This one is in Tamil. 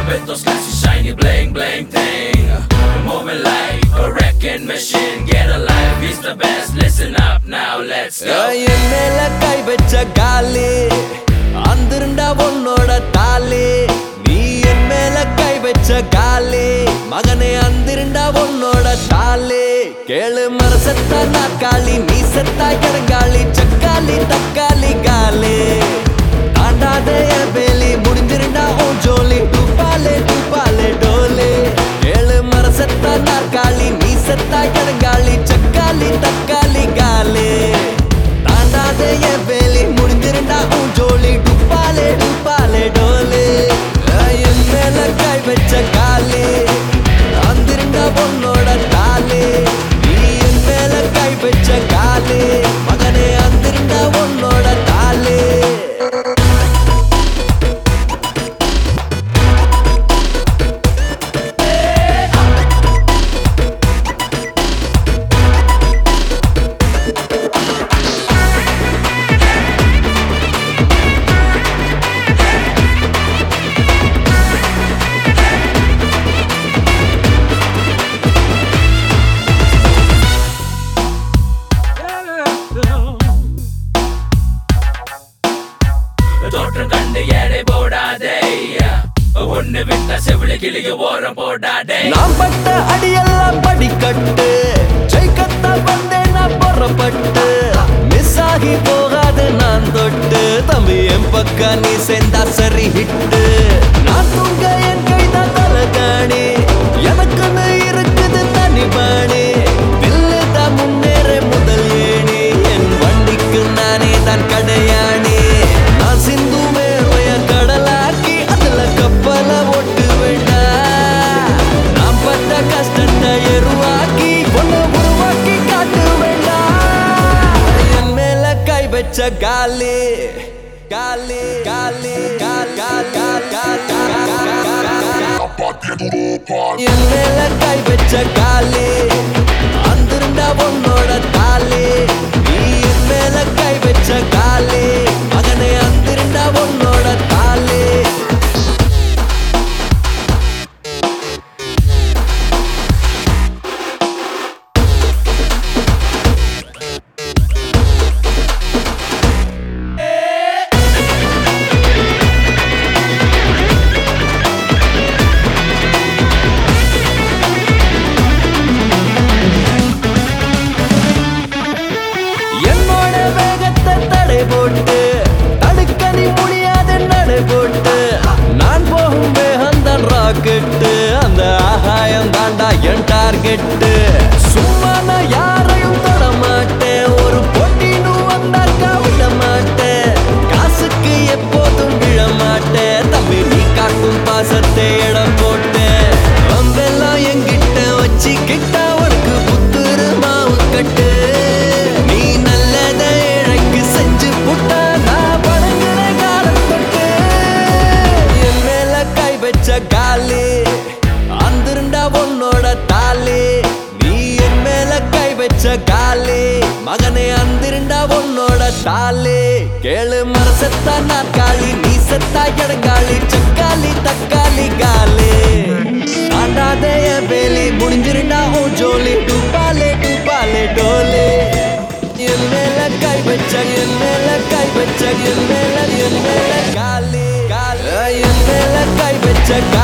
with those classy shiny bling bling thing. Moving like a wrecking machine. Get a life, he's the best. Listen up now, let's go. என் மேல கை வச்ச காலு அந்திருண்டா உன்னோட தாலு நீ என் மேல கை வச்ச காலு மகனே அந்திருண்டா உன்னோட தாலு கேளு மரசத்தா நாக்காளி நீ செத்தா கிடங்காளி சக்காளி தக்காளி காலு தாண்டாத என் வேலி முடிஞ்சிருண்டா உன் ஜோலி டூப்பாலே டூப்பாலே டோலே கேளு மரசத்தா நாற்காலி நீ செத்தா கிடங்காளி சக்காளி தக்காளி காலு தாண்டாத என் வேலி முடிஞ்சிருண்டா உன் ஜோலி டுப்பாலே டுப்பாலே டோலே என் மேல கை வச்ச காலு அந்திருண்டா உன்னோட தாலு நீ என் மேல கை வச்ச காலு மகனே அந்திருண்டா உன்னோட தாலு தோற்றம் கண்டு எடை போடாதே ஒண்ணு விட்ட செவிலி கிளிய ஓரம் போடாதே நான் பட்ட அடியெல்லாம் படிக்கட்டு ஜெயிக்கத்தான் வந்தேன் நான் புறப்பட்டு மிஸ் ஆகி போகாது நான் தொட்டு தம்பி என் பக்கம் நீ சேர்ந்தா சரி ஹிட்டு நான் தூங்க என் கைதான் தலகாணி எனக்குன்னு இருக்குது தனி பாணி தில்லு தான் முன்னேற முதல் ஏணி என் வண்டிக்கு நானே தான் கடையாணி நான் சிந்து மேலைய கடலாக்கி அதுல கப்பல ஓட்டு வேண்டாம் நான் பட்ட கஷ்டத்தை எருவாக்கி ஒண்ணு உருவாக்கி காட்டு வேண்டாம் என் மேல கை வச்ச காலி காலி காலி கால் கால் கால் கால் கால் என் மேல கை வச்ச காலி அந்திருந்தா உன்னோட தாலி நீ என் மேல கை வச்ச காலி மகனே அந்திருந்தா உன்னோட தாலி என்னோட வேகத்தை தடை போட்டு தடுக்க நீ முடியாத நடை போட்டு நான் போகும் வேகம் தான் ராக்கெட்டு அந்த ஆகாயம் தாண்டா என் டார்கெட்டு சும்மா நான் யாரையும் தொட மாட்டேன் ஒரு போட்டின்னு வந்தாக்கா விட மாட்டேன் காசுக்கு எப்போதும் விழ மாட்டேன் தம்பி நீ காக்கும் பாசத்தை இடம் போட்டேன் வம்பெல்லாம் என்கிட்ட வச்சுக்கிட்ட உனக்கு புத்துரு மாவு கட்டு நீ நல்லத இழைக்கு செஞ்சு புட்டா நான் பழங்குற காலம் தொட்டு என் மேல கை வச்ச காலு அந்திருண்டா உன்னோட தாலி நீ என் மேல கை வச்ச காலு மகனே அந்திருண்டா உன்னோட தாலி கேளு மரசத்தா நாற்காலி நீ செத்தா இடங்காலி சக்காலி தக்காளி காலி ஆண்டாத என் வேலி முடிஞ்சிருண்டா உன் ஜோலி டூப்பாலே டூப்பாலே டோலே என் மேல கை வச்ச என் மேல கை வச்ச என் மேல என் மேல காலி காலி என் மேல கை வச்ச காலி